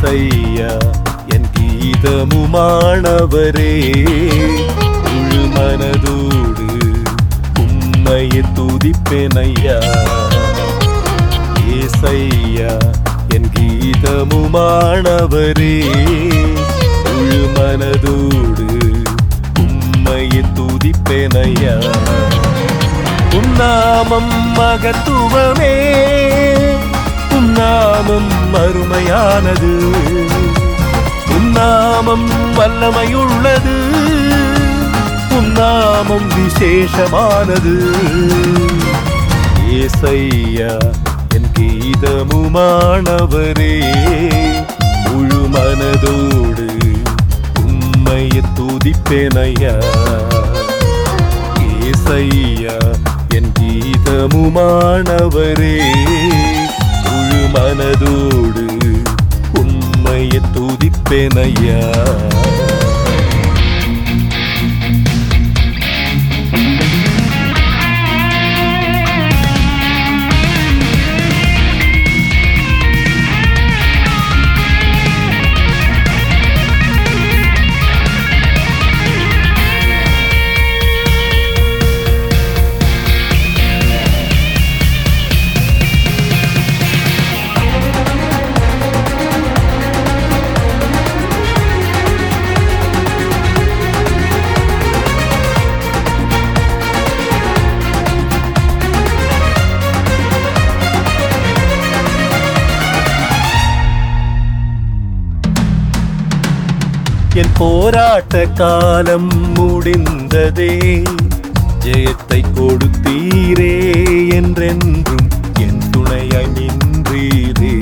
ஏசையா என் கீதமுமானவரே முழு மனதோடு உம்மையை துதிப்பேனையா ஏசையா என் கீதமுமானவரே முழு மனதோடு உம்மையை துதிப்பேனையா உன்னாமம் மகத்துவமே உன்னாமம் அருமையானது உன்னாமம் வல்லமையுள்ளது உன்னாமம் விசேஷமானது ஏசையா என் கீதமுமானவரே முழு மனதோடு உம்மையை துதிப்பேனையா ஏசையா என் கீதமுமானவரே முழு மனதோடு உம்மையை துதிப்பேனையா என் போராட்ட காலம் முடிந்ததே ஜெயத்தை கொடுத்தீரே என்றென்றும் என் துணையாய் நின்றீரே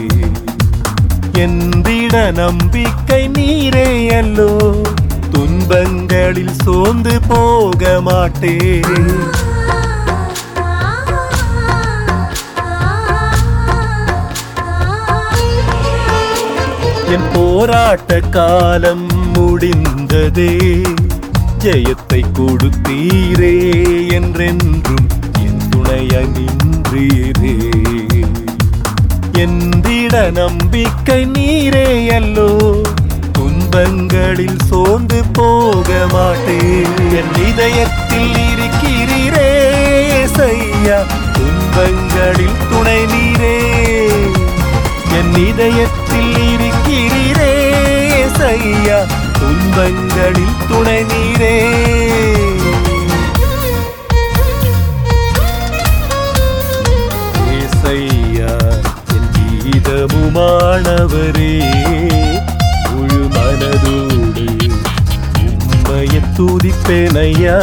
எந்திட நம்பிக்கை நீரே அல்லோ துன்பங்களில் சோர்ந்து போக மாட்டேன் என் போராட்ட காலம் முடிந்ததே ஜெயத்தை கொடுத்தீரே என்றென்றும் என் துணைய நின்றீரே எந்திட நம்பிக்கை நீரே அல்லோ துன்பங்களில் சோர்ந்து போக மாட்டேன் என் இதயத்தில் இருக்கிறீரே செய்யா துன்பங்களில் துணை நீரே என் இதயத்தில் இருக்கிறீரே செய்யா துன்பங்களில் துணை நீரே ஏசையா என் கீதமுமானவரே முழு மனதோடு உம்மையை துதிப்பேனையா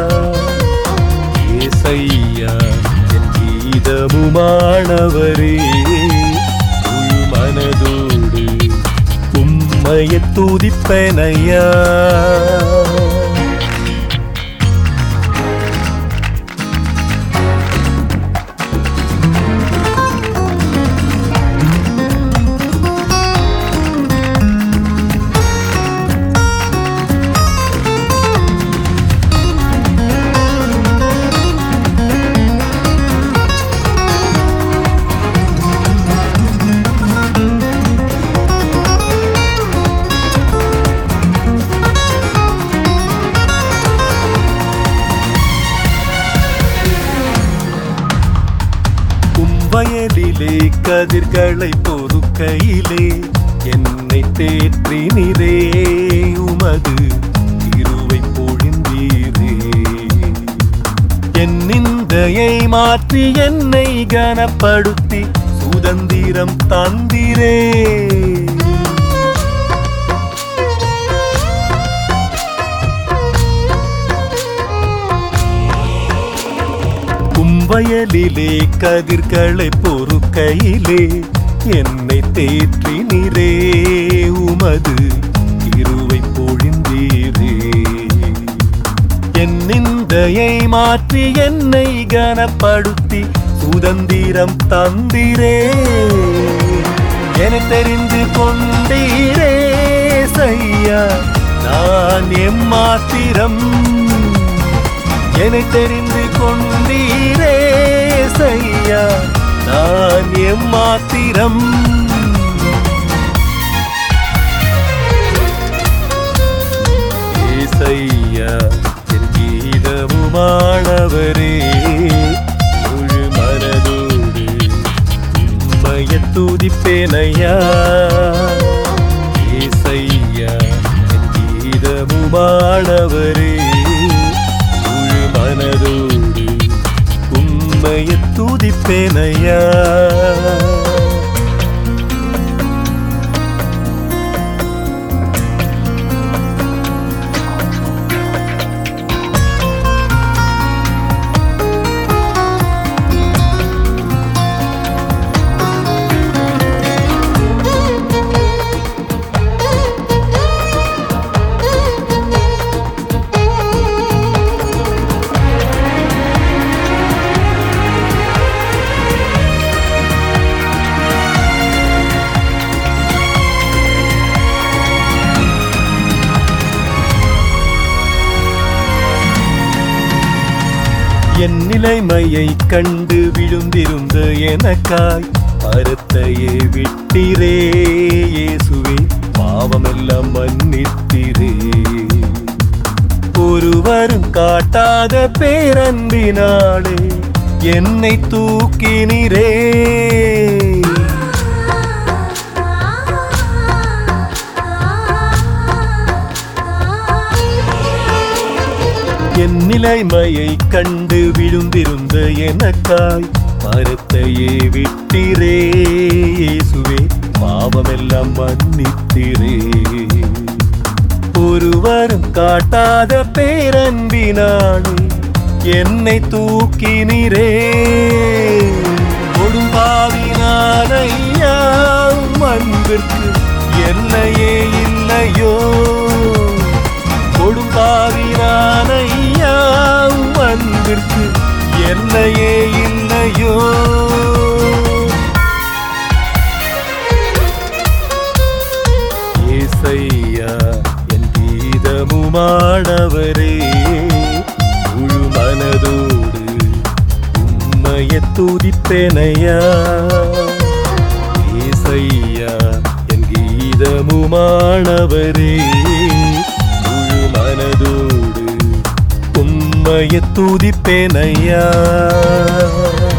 ஏசையா என் கீதமுமானவரே முழு மனதோடு உம்மையை துதிப்பேனையா வயலிலே கதிர்களை பொறுக்கையிலே என்னை தேற்றினிரே உமது இருவை பொழிந்தீரே என் நிந்தையை மாற்றி என்னை கனப்படுத்தி சுதந்திரம் தந்திரே வயலிலே கதிர்களை பொறுக்கையிலே என்னை தேற்றினிரே உமது இருவை பொழிந்தீரே என் நிந்தையை மாற்றி என்னை கனப்படுத்தி சுதந்திரம் தந்திரே என தெரிந்து கொண்டீரே செய்யா நான் எம்மாத்திரம் என தெரிந்து கொண்டீரே செய்யா நான் எம்மாத்திரம் ஏசையா என் கீதமுமானவரே முழு மனதோடு உம்மைய துதிப்பேனையா ஏசையா என் கீதமுமானவரே முழு மனதோடு உம்மைய துதிப்பேனையா என் நிலைமையை கண்டு விழுந்திருந்த எனக்காய் பரத்தையே விட்டிரே இயேசுவே பாவமெல்லாம் மன்னித்திரே ஒருவரும் காட்டாத பேரன்பினாலே என்னை தூக்கினிரே என் நிலைமையை கண்டு விழுந்திருந்த எனக்காய் மரத்தையே விட்டிரே இயேசுவே பாவமெல்லாம் மன்னித்திரே ஒருவரும் காட்டாத பேரன்பினாலே என்னை தூக்கினிரே கொடும்பாவினாலையா அன்பிற்கு எல்லையே இல்லையோ கொடும்பாவினாலையா அன்பிற்கு எல்லையே இல்லையோ ஏசையா என் கீதமுமானவரே முழு மனதோடு உம்மைய துதிப்பெனையா ஏசையா என் கீதமுமானவரே முழு மனதோடு உம்மைய துதிப்பேனையா